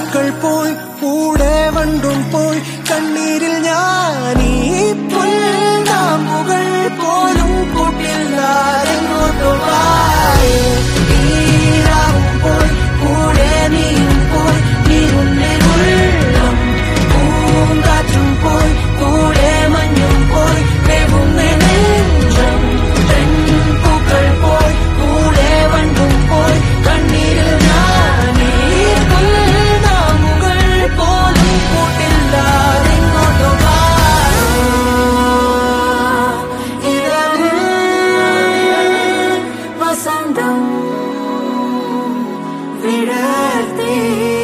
പൂക്കൾ പോയി കൂടെ വണ്ടും പോയി കണ്ണീരിൽ ഞാൻ ഈ പുൽനാമ്പുകൾ പോലും കൂട്ടില്ലാതെങ്ങോട്ടോ പോയി കൂടെ നീയും പോയി നീരുന്നെ ഉള്ളം പൂങ്കാറ്റും പോയി കൂടെ മഞ്ഞും പോയി വേവുന്ന നെഞ്ചം പൂക്കൾ പോയി കൂടെ വണ്ടും പോയി കണ്ണീരിൽ ഞാനീ പുൽനാമ്പുകൾ പോലും കൂട്ടില്ലാതെങ്ങോട്ടോ വസന്തം വിടർത്തി